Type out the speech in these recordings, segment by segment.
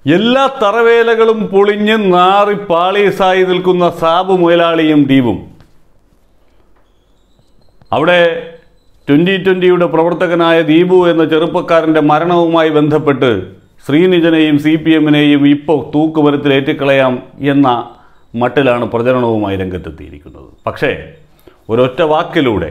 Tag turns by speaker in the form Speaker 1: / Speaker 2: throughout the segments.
Speaker 1: എല്ലാ തറവേലകളും പൊളിഞ്ഞ് നാറി പാളീസായി നിൽക്കുന്ന സാബു മുതലാളിയും ദീപും അവിടെ ട്വൻ്റി ട്വൻ്റിയുടെ പ്രവർത്തകനായ ദീപു എന്ന ചെറുപ്പക്കാരൻ്റെ മരണവുമായി ബന്ധപ്പെട്ട് ശ്രീനിജനെയും സി പി എമ്മിനെയും ഇപ്പോൾ തൂക്കുമരത്തിൽ ഏറ്റിക്കളയാം എന്ന മട്ടിലാണ് പ്രചരണവുമായി രംഗത്തെത്തിയിരിക്കുന്നത് പക്ഷേ ഒരൊറ്റ വാക്കിലൂടെ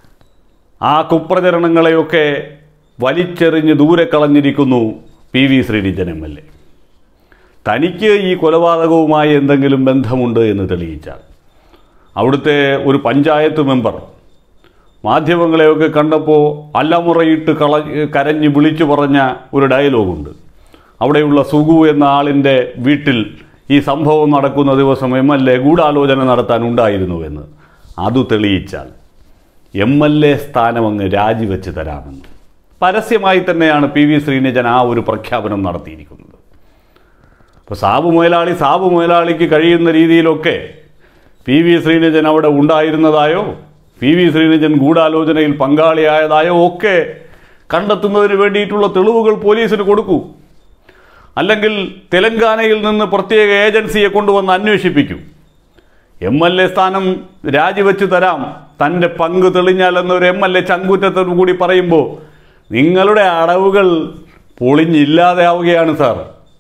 Speaker 1: ആ കുപ്രചരണങ്ങളെയൊക്കെ വലിച്ചെറിഞ്ഞ് ദൂരെ കളഞ്ഞിരിക്കുന്നു P V Sreenijan M L A തനിക്ക് ഈ കൊലപാതകവുമായി എന്തെങ്കിലും ബന്ധമുണ്ട് എന്ന് തെളിയിച്ചാൽ അവിടുത്തെ ഒരു പഞ്ചായത്ത് മെമ്പർ മാധ്യമങ്ങളെയൊക്കെ കണ്ടപ്പോൾ അല്ലമുറയിട്ട് കള കരഞ്ഞ് വിളിച്ചു പറഞ്ഞ ഒരു ഡയലോഗുണ്ട് അവിടെയുള്ള സുഗു എന്ന ആളിൻ്റെ വീട്ടിൽ ഈ സംഭവം നടക്കുന്ന ദിവസം എം എൽ എ ഗൂഢാലോചന നടത്താൻ ഉണ്ടായിരുന്നുവെന്ന് അത് തെളിയിച്ചാൽ എം എൽ എ സ്ഥാനം അങ്ങ് രാജിവെച്ച് തരാമെന്ന് പരസ്യമായി തന്നെയാണ് പി വി ശ്രീനിജൻ ആ ഒരു പ്രഖ്യാപനം നടത്തിയിരിക്കുന്നത് അപ്പോൾ സാബു മുതലാളി സാബു മുതലാളിക്ക് കഴിയുന്ന രീതിയിലൊക്കെ പി വി ശ്രീനിജൻ അവിടെ ഉണ്ടായിരുന്നതായോ പി വി ശ്രീനിജൻ ഗൂഢാലോചനയിൽ പങ്കാളിയായതായോ ഒക്കെ കണ്ടെത്തുന്നതിന് വേണ്ടിയിട്ടുള്ള തെളിവുകൾ പോലീസിന് കൊടുക്കൂ അല്ലെങ്കിൽ തെലങ്കാനയിൽ നിന്ന് പ്രത്യേക ഏജൻസിയെ കൊണ്ടുവന്ന് അന്വേഷിപ്പിക്കൂ എം എൽ എ സ്ഥാനം രാജിവെച്ച് തരാം തൻ്റെ പങ്ക് തെളിഞ്ഞാൽ എന്നൊരു എം എൽ എ ചങ്കുറ്റത്തോടു കൂടി പറയുമ്പോൾ നിങ്ങളുടെ അടവുകൾ പൊളിഞ്ഞില്ലാതെ ആവുകയാണ് സാർ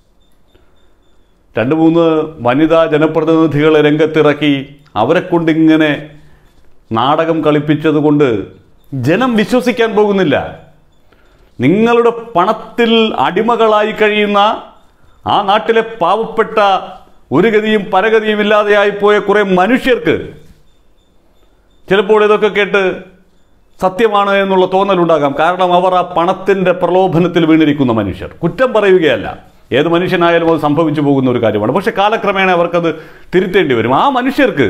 Speaker 1: രണ്ട് മൂന്ന് വനിതാ ജനപ്രതിനിധികളെ രംഗത്തിറക്കി അവരെ കൊണ്ടിങ്ങനെ നാടകം കളിപ്പിച്ചത് കൊണ്ട് ജനം വിശ്വസിക്കാൻ പോകുന്നില്ല നിങ്ങളുടെ പണത്തിൽ അടിമകളായി കഴിയുന്ന ആ നാട്ടിലെ പാവപ്പെട്ട ഒരു ഗതിയും പരഗതിയും ഇല്ലാതെയായിപ്പോയ കുറേ മനുഷ്യർക്ക് ചിലപ്പോൾ ഇതൊക്കെ കേട്ട് സത്യമാണ് എന്നുള്ള തോന്നലുണ്ടാകാം കാരണം അവർ ആ പണത്തിൻ്റെ പ്രലോഭനത്തിൽ വീണിരിക്കുന്ന മനുഷ്യർ കുറ്റം പറയുകയല്ല ഏത് മനുഷ്യനായാലും അത് സംഭവിച്ചു പോകുന്ന ഒരു കാര്യമാണ് പക്ഷെ കാലക്രമേണ അവർക്കത് തിരുത്തേണ്ടി വരും ആ മനുഷ്യർക്ക്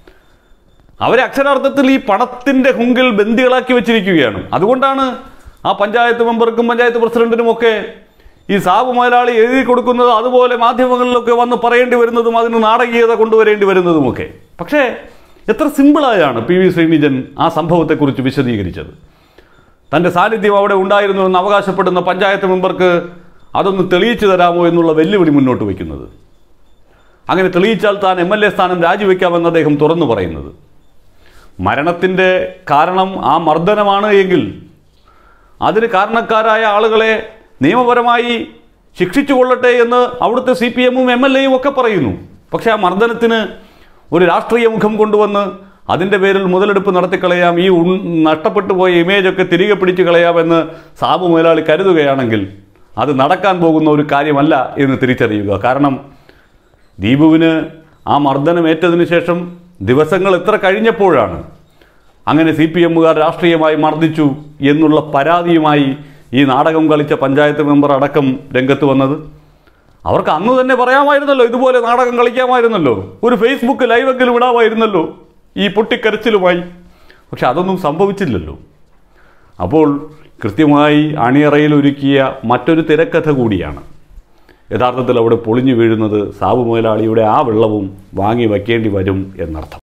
Speaker 1: അവരെ അക്ഷരാർത്ഥത്തിൽ ഈ പണത്തിൻ്റെ ഹുങ്കിൽ ബന്ദികളാക്കി വെച്ചിരിക്കുകയാണ് അതുകൊണ്ടാണ് ആ പഞ്ചായത്ത് മെമ്പർക്കും പഞ്ചായത്ത് പ്രസിഡന്റിനും ഒക്കെ ഈ സാബു മുതലാളി എഴുതി കൊടുക്കുന്നത് അതുപോലെ മാധ്യമങ്ങളിലൊക്കെ വന്ന് പറയേണ്ടി വരുന്നതും അതിന് നാടകീയത കൊണ്ടുവരേണ്ടി വരുന്നതുമൊക്കെ പക്ഷേ എത്ര സിമ്പിളായാണ് പി വി ശ്രീനിജൻ ആ സംഭവത്തെക്കുറിച്ച് വിശദീകരിച്ചത് തൻ്റെ സാന്നിധ്യം അവിടെ ഉണ്ടായിരുന്നു എന്ന് അവകാശപ്പെടുന്ന പഞ്ചായത്ത് മെമ്പർക്ക് അതൊന്ന് തെളിയിച്ചു തരാമോ എന്നുള്ള വെല്ലുവിളി മുന്നോട്ട് വയ്ക്കുന്നത് അങ്ങനെ തെളിയിച്ചാൽ താൻ എം എൽ എ സ്ഥാനം രാജിവെക്കാമെന്ന് അദ്ദേഹം തുറന്നു പറയുന്നത് മരണത്തിൻ്റെ കാരണം ആ മർദ്ദനമാണ് എങ്കിൽ അതിന് കാരണക്കാരായ ആളുകളെ നിയമപരമായി ശിക്ഷിച്ചു കൊള്ളട്ടെ എന്ന് അവിടുത്തെ സി പി എമ്മും എം എൽ എയും ഒക്കെ പറയുന്നു പക്ഷേ ആ മർദ്ദനത്തിന് ഒരു രാഷ്ട്രീയ മുഖം കൊണ്ടുവന്ന് അതിൻ്റെ പേരിൽ മുതലെടുപ്പ് നടത്തിക്കളയാം ഈ ഉൺ നഷ്ടപ്പെട്ടു പോയ ഇമേജൊക്കെ തിരികെ പിടിച്ചു കളയാമെന്ന് സാബു മുതലാളി കരുതുകയാണെങ്കിൽ അത് നടക്കാൻ പോകുന്ന ഒരു കാര്യമല്ല എന്ന് തിരിച്ചറിയുക കാരണം ദീപുവിന് ആ മർദ്ദനം ഏറ്റതിനു ശേഷം ദിവസങ്ങൾ എത്ര കഴിഞ്ഞപ്പോഴാണ് അങ്ങനെ സി പി എമ്മുകാർ രാഷ്ട്രീയമായി മർദ്ദിച്ചു എന്നുള്ള പരാതിയുമായി ഈ നാടകം കളിച്ച പഞ്ചായത്ത് മെമ്പർ അടക്കം രംഗത്ത് വന്നത് അവർക്ക് അന്ന് തന്നെ പറയാമായിരുന്നല്ലോ ഇതുപോലെ നാടകം കളിക്കാമായിരുന്നല്ലോ ഒരു ഫേസ്ബുക്ക് ലൈവെങ്കിലും ഇടാമായിരുന്നല്ലോ ഈ പൊട്ടിക്കരച്ചിലുമായി പക്ഷെ അതൊന്നും സംഭവിച്ചില്ലല്ലോ അപ്പോൾ കൃത്യമായി അണിയറയിൽ ഒരുക്കിയ മറ്റൊരു തിരക്കഥ കൂടിയാണ് യഥാർത്ഥത്തിൽ അവിടെ പൊളിഞ്ഞു വീഴുന്നത് സാബു മുതലാളിയുടെ ആ വെള്ളവും വാങ്ങി വയ്ക്കേണ്ടി വരും എന്നർത്ഥം